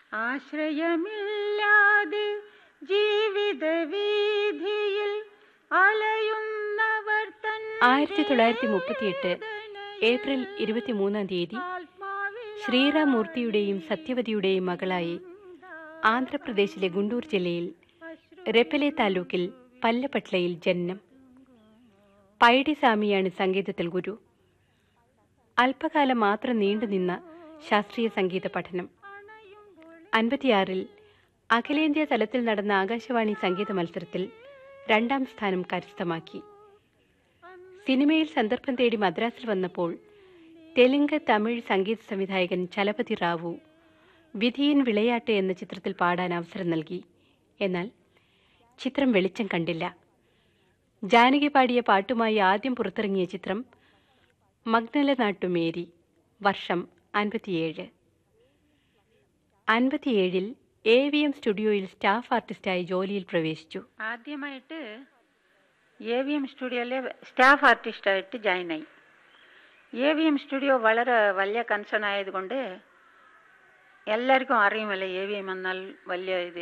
ആശ്രയമില്ലാതെ ജീവിത വീതിയിൽ അലയുന്നവർ തൻ ആയിരത്തി തൊള്ളായിരത്തി മുപ്പത്തിയെട്ട് ഏപ്രിൽ ഇരുപത്തിമൂന്നാം തീയതി ശ്രീറാം മൂർത്തിയുടെയും സത്യവതിയുടെയും മകളായി ആന്ധ്രാപ്രദേശിലെ ഗുണ്ടൂർ ജില്ലയിൽ റെപ്പലെ താലൂക്കിൽ പല്ലപട്ലയിൽ ജനനം പൈഡിസ്വാമിയാണ് സംഗീതത്തിൽ ഗുരു അല്പകാലം മാത്രം നീണ്ടുനിന്ന ശാസ്ത്രീയ സംഗീത പഠനം അൻപത്തിയാറിൽ അഖിലേന്ത്യാ തലത്തിൽ നടന്ന ആകാശവാണി സംഗീത മത്സരത്തിൽ രണ്ടാം സ്ഥാനം കരസ്ഥമാക്കി സിനിമയിൽ സന്ദർഭം തേടി മദ്രാസിൽ വന്നപ്പോൾ തെലുങ്ക് തമിഴ് സംഗീത സംവിധായകൻ ചലപതി റാവു വിധിയൻ വിളയാട്ട് എന്ന ചിത്രത്തിൽ പാടാൻ അവസരം നൽകി എന്നാൽ ചിത്രം വെളിച്ചം കണ്ടില്ല ജാനകി പാടിയ പാട്ടുമായി ആദ്യം പുറത്തിറങ്ങിയ ചിത്രം മഗ്നല നാട്ടുമേരി വർഷം അൻപത്തിയേഴ് അൻപത്തിയേഴിൽ എ വി എം സ്റ്റുഡിയോയിൽ സ്റ്റാഫ് ആർട്ടിസ്റ്റായി ജോലിയിൽ പ്രവേശിച്ചു ആദ്യമായിട്ട് എ വി എം സ്റ്റുഡിയോയിലെ സ്റ്റാഫ് ആർട്ടിസ്റ്റായിട്ട് ജോയിൻ ആയി എ വി എം സ്റ്റുഡിയോ വളരെ വലിയ കൺസേൺ ആയതുകൊണ്ട് എല്ലാവർക്കും അറിയുമല്ലോ എ വി എം എന്നാൽ വലിയ ഇത്